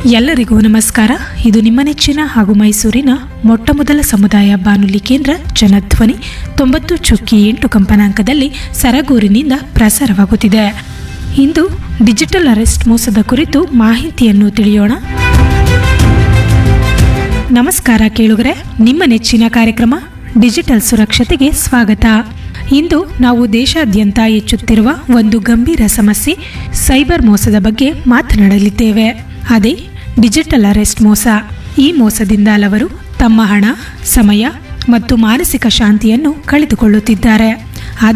ಎಲ್ಲರಿಗೂ ನಮಸ್ಕಾರ ಇದು ನಿಮ್ಮ ನೆಚ್ಚಿನ ಹಾಗೂ ಮೈಸೂರಿನ ಮೊಟ್ಟಮೊದಲ ಸಮುದಾಯ ಬಾನುಲಿ ಕೇಂದ್ರ ಜನಧ್ವನಿ ತೊಂಬತ್ತು ಚುಕ್ಕಿ ಎಂಟು ಕಂಪನಾಂಕದಲ್ಲಿ ಸರಗೂರಿನಿಂದ ಪ್ರಸಾರವಾಗುತ್ತಿದೆ ಇಂದು ಡಿಜಿಟಲ್ ಅರೆಸ್ಟ್ ಮೋಸದ ಕುರಿತು ಮಾಹಿತಿಯನ್ನು ತಿಳಿಯೋಣ ನಮಸ್ಕಾರ ಕೇಳುಗರೆ ನಿಮ್ಮ ನೆಚ್ಚಿನ ಕಾರ್ಯಕ್ರಮ ಡಿಜಿಟಲ್ ಸುರಕ್ಷತೆಗೆ ಸ್ವಾಗತ ಇಂದು ನಾವು ದೇಶಾದ್ಯಂತ ಹೆಚ್ಚುತ್ತಿರುವ ಒಂದು ಗಂಭೀರ ಸಮಸ್ಯೆ ಸೈಬರ್ ಮೋಸದ ಬಗ್ಗೆ ಮಾತನಾಡಲಿದ್ದೇವೆ ಅದೇ ಡಿಜಿಟಲ್ ಅರೆಸ್ಟ್ ಮೋಸ ಈ ಮೋಸದಿಂದ ಹಲವರು ತಮ್ಮ ಹಣ ಸಮಯ ಮತ್ತು ಮಾನಸಿಕ ಶಾಂತಿಯನ್ನು ಕಳೆದುಕೊಳ್ಳುತ್ತಿದ್ದಾರೆ